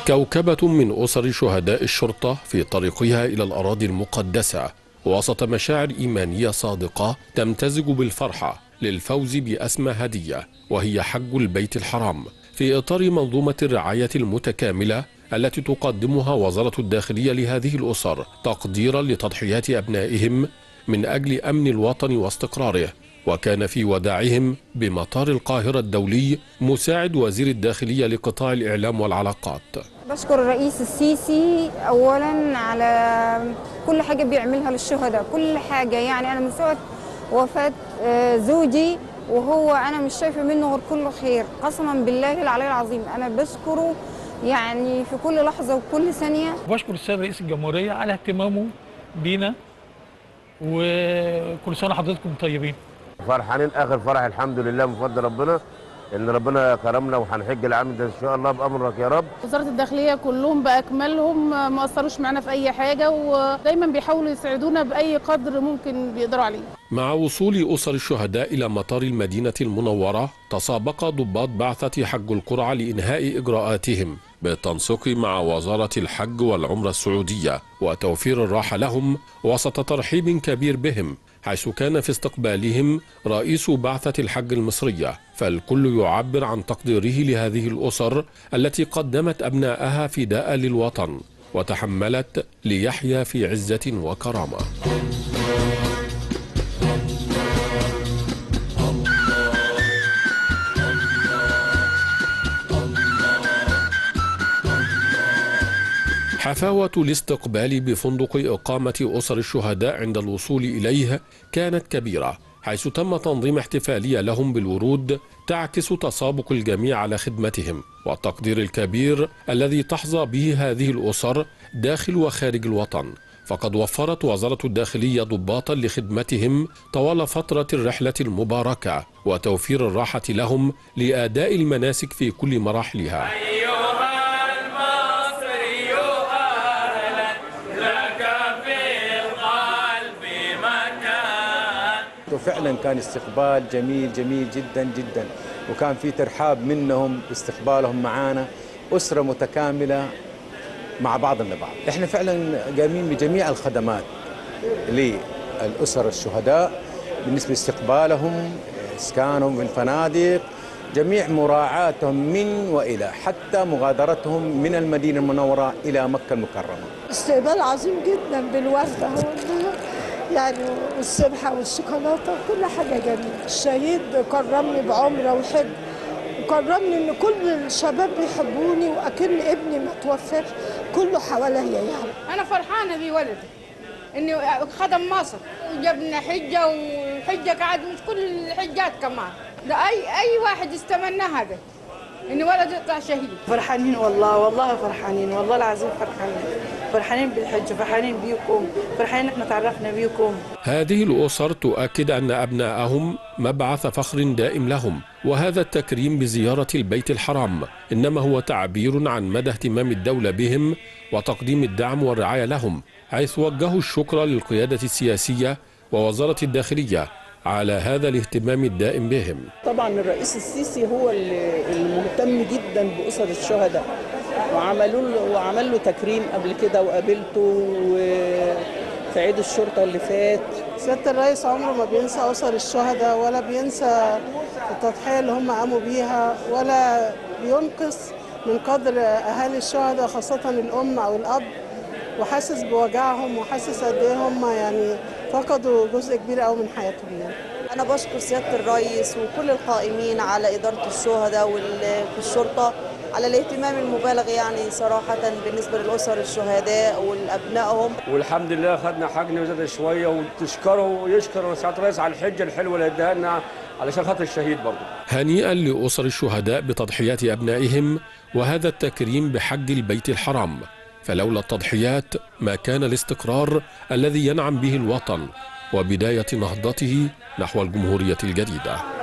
كوكبة من أسر شهداء الشرطة في طريقها إلى الأراضي المقدسة وسط مشاعر إيمانية صادقة تمتزج بالفرحة للفوز بأسمى هدية وهي حج البيت الحرام في إطار منظومة الرعاية المتكاملة التي تقدمها وزارة الداخلية لهذه الأسر تقديرا لتضحيات أبنائهم من أجل أمن الوطن واستقراره وكان في وداعهم بمطار القاهرة الدولي مساعد وزير الداخلية لقطاع الإعلام والعلاقات بشكر الرئيس السيسي اولا على كل حاجه بيعملها للشهداء كل حاجه يعني انا من ساعه وفاه آه، زوجي وهو انا مش شايفه منه غير كل خير قسما بالله العلي العظيم انا بشكره يعني في كل لحظه وكل ثانيه بشكر السيد رئيس الجمهورية على اهتمامه بينا وكل سنة حضراتكم طيبين فرحانين اخر فرح الحمد لله من فضل ربنا ان ربنا كرمنا وهنحج العام ده ان شاء الله بامرك يا رب وزارة الداخلية كلهم بأكملهم ما قصروش معنا في أي حاجة ودايما بيحاولوا يساعدونا بأي قدر ممكن بيقدروا عليه مع وصول أسر الشهداء إلى مطار المدينة المنورة تسابق ضباط بعثة حج القرعة لإنهاء إجراءاتهم بالتنسيق مع وزارة الحج والعمرة السعودية وتوفير الراحة لهم وسط ترحيب كبير بهم حيث كان في استقبالهم رئيس بعثة الحج المصرية فالكل يعبر عن تقديره لهذه الأسر التي قدمت أبناءها فداء للوطن وتحملت ليحيا في عزة وكرامة حفاوة الاستقبال بفندق إقامة أسر الشهداء عند الوصول إليه كانت كبيرة حيث تم تنظيم احتفالية لهم بالورود تعكس تسابق الجميع على خدمتهم والتقدير الكبير الذي تحظى به هذه الأسر داخل وخارج الوطن فقد وفرت وزارة الداخلية ضباطا لخدمتهم طوال فترة الرحلة المباركة وتوفير الراحة لهم لأداء المناسك في كل مراحلها وفعلا كان استقبال جميل جميل جدا جدا وكان في ترحاب منهم باستقبالهم معانا أسرة متكاملة مع بعضنا بعض احنا فعلا قايمين بجميع الخدمات للأسر الشهداء بالنسبة لاستقبالهم إسكانهم في الفنادق جميع مراعاتهم من وإلى حتى مغادرتهم من المدينة المنورة إلى مكة المكرمة استقبال عظيم جدا بالوردة يعني والسبحة والشوكولاتة كل حاجة جميلة الشهيد كرمني بعمرة وحج وكرمني ان كل الشباب بيحبوني واكن ابني ما توفاش كله حواليا يعني انا فرحانه بولدي انه خدم مصر وجبنا حجه وحجه قاعد مش كل الحجات كمان ده اي اي واحد يستمنى هذا ان ولد يطلع شهيد فرحانين والله والله فرحانين والله العظيم فرحانين فرحانين بالحج فرحانين بيكم فرحانين احنا تعرفنا بيكم هذه الأسر تؤكد أن أبناءهم مبعث فخر دائم لهم وهذا التكريم بزيارة البيت الحرام إنما هو تعبير عن مدى اهتمام الدولة بهم وتقديم الدعم والرعاية لهم حيث وجهوا الشكر للقيادة السياسية ووزارة الداخلية على هذا الاهتمام الدائم بهم طبعا الرئيس السيسي هو اللي المهتم جدا بأسر الشهداء وعملوا له وعمل له تكريم قبل كده وقابلته في عيد الشرطة اللي فات سيادة الرئيس عمره ما بينسى أسر الشهداء ولا بينسى التضحية اللي هم قاموا بيها ولا بينقص من قدر أهالي الشهداء خاصة الأم أو الأب وحاسس بوجعهم وحاسس قد إيه هم يعني فقدوا جزء كبير قوي من حياتهم يعني. أنا بشكر سيادة الرئيس وكل القائمين على إدارة الشهداء في الشرطة على الاهتمام المبالغ يعني صراحة بالنسبة للأسر الشهداء والأبنائهم والحمد لله خدنا حجنا وزاد شوية وتشكره ويشكر سعادة الرئيس على الحجة الحلوة اللي اداها لنا علشان خاطر الشهيد برضه هنيئا لأسر الشهداء بتضحيات أبنائهم وهذا التكريم بحج البيت الحرام فلولا التضحيات ما كان الاستقرار الذي ينعم به الوطن وبداية نهضته نحو الجمهورية الجديدة